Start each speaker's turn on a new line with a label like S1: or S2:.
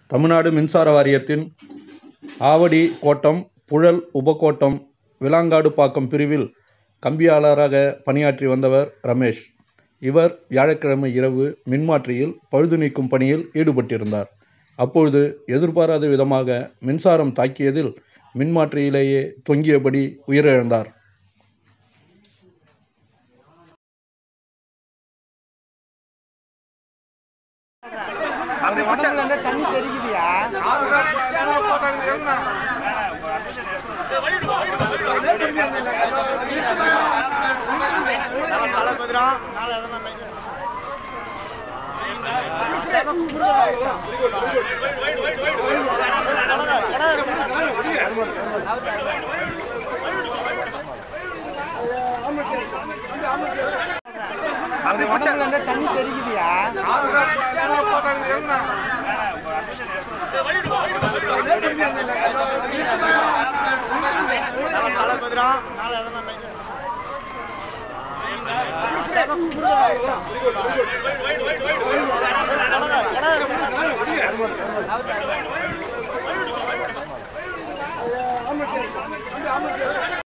S1: தமிழ்நாடு மின்சார வாரியத்தின் ஆவடி கோட்டம் புழல் உபகோட்டம் விளாங்காடுபாக்கம் பிரிவில் கம்பியாளராக பணியாற்றி வந்தவர் ரமேஷ். இவர் வியாழக்கிழமை இரவு மின்மாற்றியில் பழுது நீக்கும் பணியில் ஈடுபட்டிருந்தார். அப்பொழுது எதிர்பாராத விதமாக மின்சாரம் தாக்கியதில் மின்மாற்றியிலேயே தொங்கியபடி உயிரிழந்தார்.
S2: அவர் உடம்புல இருந்து தண்ணி தெரிக்குதுயா தளபதிரம் நாளை எதனா அவர் உடம்புல இருந்து தண்ணி தெரிக்குதுயா தளபதிரம் நாளை எதனா கடை